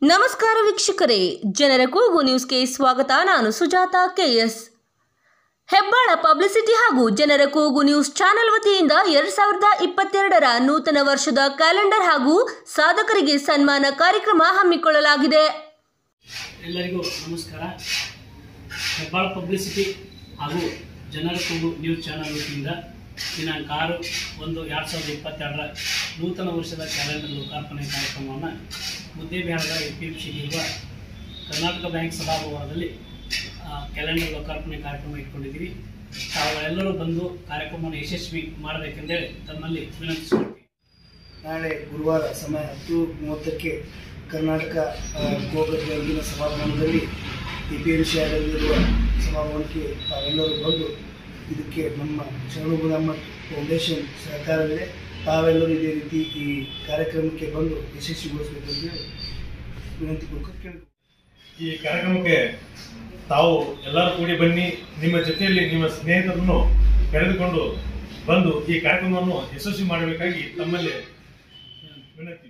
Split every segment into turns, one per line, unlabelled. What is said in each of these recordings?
ನಮಸ್ಕಾರ ವೀಕ್ಷಕರೇ ಜನರ ಕೂಗು ನ್ಯೂಸ್ಗೆ ಸ್ವಾಗತ ನಾನು ಸುಜಾತ ಕೆಎಸ್ ಹೆಬ್ಬಾಳ ಪಬ್ಲಿಸಿಟಿ ಹಾಗೂ ಜನರ ಕೂಗು ನ್ಯೂಸ್ ಚಾನೆಲ್ ವತಿಯಿಂದ ಎರಡ್ ಸಾವಿರದ ಇಪ್ಪತ್ತೆರಡರ ನೂತನ ವರ್ಷದ ಕ್ಯಾಲೆಂಡರ್ ಹಾಗೂ ಸಾಧಕರಿಗೆ ಸನ್ಮಾನ ಕಾರ್ಯಕ್ರಮ ಹಮ್ಮಿಕೊಳ್ಳಲಾಗಿದೆ
ಎಲ್ಲರಿಗೂ ನಮಸ್ಕಾರ ಹೆಬ್ಬಾಳ ಪಬ್ಲಿಸಿಟಿ ಹಾಗೂ ಜನರ ಕೂಗು ನ್ಯೂಸ್ ಚಾನಲ್ ವತಿಯಿಂದ ದಿನಾಂಕ ಆರು ಒಂದು ಎರಡು ಸಾವಿರದ ಇಪ್ಪತ್ತೆರಡರ ನೂತನ ವರ್ಷದ ಕ್ಯಾಲೆಂಡರ್ ಲೋಕಾರ್ಪಣೆ ಕಾರ್ಯಕ್ರಮವನ್ನು ಮುದ್ದೇಬಿಹಾರದ ಎ ಪಿ ಎಂ ಸಿಗಿರುವ ಕರ್ನಾಟಕ ಬ್ಯಾಂಕ್ ಸಭಾಭವನದಲ್ಲಿ ಆ, ಕ್ಯಾಲೆಂಡರ್ ಲೋಕಾರ್ಪಣೆ ಕಾರ್ಯಕ್ರಮ ಇಟ್ಕೊಂಡಿದ್ದೀವಿ ತಾವೆಲ್ಲರೂ ಬಂದು ಕಾರ್ಯಕ್ರಮವನ್ನು ಯಶಸ್ವಿ ಮಾಡಬೇಕೆಂದೇಳಿ ತಮ್ಮಲ್ಲಿ ವಿನಂತಿಸುತ್ತೀವಿ
ನಾಳೆ ಗುರುವಾರ ಸಮಯ ಹತ್ತು ಮೂವತ್ತಕ್ಕೆ ಕರ್ನಾಟಕ ಆ, ಗೋಗರ್ ಬ್ಯಾಂಕಿನ ಸಭಾಭವನದಲ್ಲಿ ಟಿ ಪಿ ಎಂ ಶಾಲೆಯಲ್ಲಿರುವ ಸಭಾಭವನಕ್ಕೆ ತಾವೆಲ್ಲರೂ ಬಂದು ಇದಕ್ಕೆ ನಮ್ಮ ಶರಣು ಗುಣಮ್ಮ ಫೌಂಡೇಶನ್ ಸಹಕಾರವಿದೆ ತಾವೆಲ್ಲರೂ ಇದೇ ರೀತಿ ಈ ಕಾರ್ಯಕ್ರಮಕ್ಕೆ ಬಂದು ಯಶಸ್ವಿಗೊಳಿಸಬೇಕೆಂದು ವಿನಂತಿ ಪೂರ್ವಕ ಕೇಳಿ
ಈ ಕಾರ್ಯಕ್ರಮಕ್ಕೆ ತಾವು ಎಲ್ಲರೂ ಕೂಡಿ ಬನ್ನಿ ನಿಮ್ಮ ಜೊತೆಯಲ್ಲಿ ನಿಮ್ಮ ಸ್ನೇಹಿತರನ್ನು ಕರೆದುಕೊಂಡು ಬಂದು ಈ ಕಾರ್ಯಕ್ರಮವನ್ನು ಯಶಸ್ವಿ ಮಾಡಬೇಕಾಗಿ ತಮ್ಮಲ್ಲಿ ವಿನಂತಿ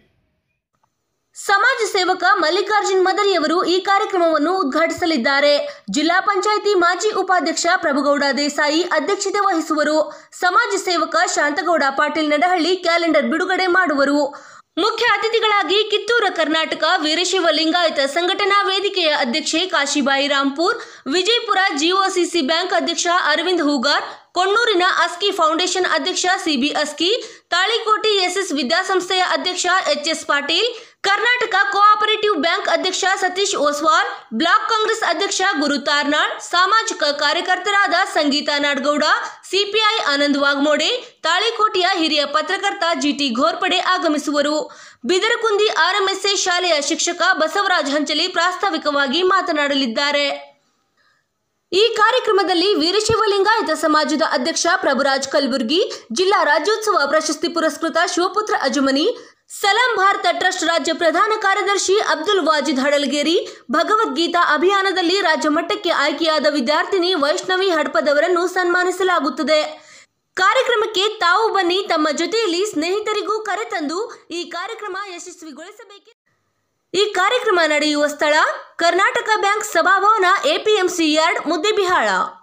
ಸಮಾಜ ಸೇವಕ ಮಲ್ಲಿಕಾರ್ಜುನ್ ಮದರಿಯವರು ಈ ಕಾರ್ಯಕ್ರಮವನ್ನು ಉದ್ಘಾಟಿಸಲಿದ್ದಾರೆ ಜಿಲ್ಲಾ ಪಂಚಾಯಿತಿ ಮಾಜಿ ಉಪಾಧ್ಯಕ್ಷ ಪ್ರಭುಗೌಡ ದೇಸಾಯಿ ಅಧ್ಯಕ್ಷತೆ ವಹಿಸುವರು ಸಮಾಜ ಸೇವಕ ಶಾಂತಗೌಡ ಪಾಟೀಲ್ ನಡಹಳ್ಳಿ ಕ್ಯಾಲೆಂಡರ್ ಬಿಡುಗಡೆ ಮಾಡುವರು ಮುಖ್ಯ ಅತಿಥಿಗಳಾಗಿ ಕಿತ್ತೂರ ಕರ್ನಾಟಕ ವೀರಶೈವ ಲಿಂಗಾಯತ ಸಂಘಟನಾ ವೇದಿಕೆಯ ಅಧ್ಯಕ್ಷೆ ಕಾಶಿಬಾಯಿ ರಾಂಪುರ್ ವಿಜಯಪುರ ಜಿಒಸಿಸಿ ಬ್ಯಾಂಕ್ ಅಧ್ಯಕ್ಷ ಅರವಿಂದ್ ಹೂಗಾರ್ ಕೊಣ್ಣೂರಿನ ಅಸ್ಕಿ ಫೌಂಡೇಶನ್ ಅಧ್ಯಕ್ಷ ಸಿಬಿ ಅಸ್ಕಿ ತಾಳಿಕೋಟೆ ಎಸ್ಎಸ್ ವಿದ್ಯಾಸಂಸ್ಥೆಯ ಅಧ್ಯಕ್ಷ HS Patil Karnataka cooperative bank ಅಧ್ಯಕ್ಷ ಸತೀಶ್ ಓಸ್ವಾಲ್ ಬ್ಲಾಕ್ ಕಾಂಗ್ರೆಸ್ ಅಧ್ಯಕ್ಷ ಗುರು ತಾರ್ನಾಳ್ ಸಾಮಾಜಿಕ ಕಾರ್ಯಕರ್ತರಾದ ಸಂಗೀತಾ ನಾಡ್ಗೌಡ ಸಿಪಿಐ ಆನಂದ್ ವಾಗ್ಮೋಡೆ ತಾಳಿಕೋಟೆಯ ಹಿರಿಯ ಪತ್ರಕರ್ತ ಜಿಟಿ ಘೋರ್ಪಡೆ ಆಗಮಿಸುವರು ಬಿದರಕುಂದಿ ಆರ್ಎಂಎಸ್ಎ ಶಾಲೆಯ ಶಿಕ್ಷಕ ಬಸವರಾಜ್ ಹಂಚಲಿ ಪ್ರಾಸ್ತಾವಿಕವಾಗಿ ಮಾತನಾಡಲಿದ್ದಾರೆ ಈ ಕಾರ್ಯಕ್ರಮದಲ್ಲಿ ವೀರಶೈವ ಲಿಂಗಾಯತ ಸಮಾಜದ ಅಧ್ಯಕ್ಷ ಪ್ರಭುರಾಜ್ ಕಲಬುರ್ಗಿ ಜಿಲ್ಲಾ ರಾಜ್ಯೋತ್ಸವ ಪ್ರಶಸ್ತಿ ಪುರಸ್ಕೃತ ಶಿವಪುತ್ರ ಅಜುಮನಿ ಸಲಾಂ ಭಾರತ ಟ್ರಸ್ಟ್ ರಾಜ್ಯ ಪ್ರಧಾನ ಕಾರ್ಯದರ್ಶಿ ಅಬ್ದುಲ್ ವಾಜಿದ್ ಹಡಲ್ಗೇರಿ ಭಗವದ್ಗೀತಾ ಅಭಿಯಾನದಲ್ಲಿ ರಾಜ್ಯ ಮಟ್ಟಕ್ಕೆ ಆಯ್ಕೆಯಾದ ವಿದ್ಯಾರ್ಥಿನಿ ವೈಷ್ಣವಿ ಹಡ್ಪದವರನ್ನು ಸನ್ಮಾನಿಸಲಾಗುತ್ತದೆ ಕಾರ್ಯಕ್ರಮಕ್ಕೆ ತಾವು ಬನ್ನಿ ತಮ್ಮ ಜೊತೆಯಲ್ಲಿ ಸ್ನೇಹಿತರಿಗೂ ಕರೆತಂದು ಈ ಕಾರ್ಯಕ್ರಮ ಯಶಸ್ವಿಗೊಳಿಸಬೇಕೆ ಈ ಕಾರ್ಯಕ್ರಮ ನಡೆಯುವ ಸ್ಥಳ ಕರ್ನಾಟಕ ಬ್ಯಾಂಕ್ ಸಭಾಭವನ ಎಪಿಎಂಸಿ ಯಾರ್ಡ್ ಮುದ್ದೆಬಿಹಾಳ